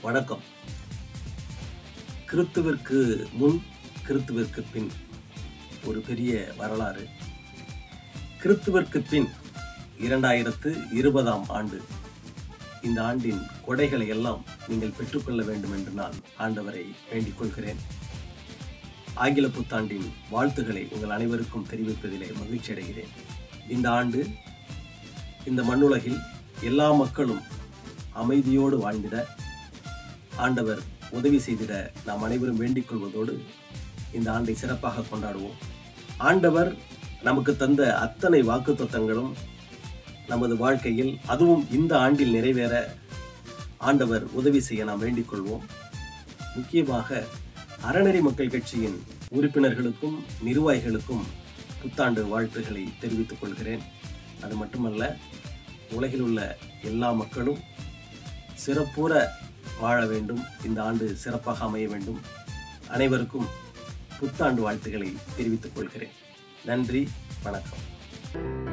வணக்கம் கிறித்துவிற்கு முன் கிறித்துவிற்கு பின் ஒரு பெரிய வரலாறு கிறித்துவிற்கு பின் இரண்டாயிரத்து இருபதாம் ஆண்டு இந்த ஆண்டின் கொடைகளை எல்லாம் நீங்கள் பெற்றுக்கொள்ள வேண்டும் என்று நான் ஆண்டவரை வேண்டிக் கொள்கிறேன் ஆங்கில புத்தாண்டின் வாழ்த்துக்களை உங்கள் அனைவருக்கும் தெரிவிப்பதிலே மகிழ்ச்சி அடைகிறேன் இந்த ஆண்டு இந்த மண்ணுலகில் எல்லா மக்களும் அமைதியோடு வாழ்ந்திட ஆண்டவர் உதவி செய்திட நாம் அனைவரும் வேண்டிக் கொள்வதோடு இந்த ஆண்டை சிறப்பாக கொண்டாடுவோம் ஆண்டவர் நமக்கு தந்த அத்தனை வாக்குத்தத்தங்களும் நமது வாழ்க்கையில் அதுவும் இந்த ஆண்டில் நிறைவேற ஆண்டவர் உதவி செய்ய நாம் வேண்டிக் கொள்வோம் முக்கியமாக அறநெறி மக்கள் கட்சியின் உறுப்பினர்களுக்கும் நிர்வாகிகளுக்கும் புத்தாண்டு வாழ்த்துக்களை தெரிவித்துக் கொள்கிறேன் அது மட்டுமல்ல உலகில் உள்ள எல்லா மக்களும் சிறப்புற வாழ வேண்டும் இந்த ஆண்டு சிறப்பாக அமைய வேண்டும் அனைவருக்கும் புத்தாண்டு வாழ்த்துக்களை தெரிவித்துக் கொள்கிறேன் நன்றி வணக்கம்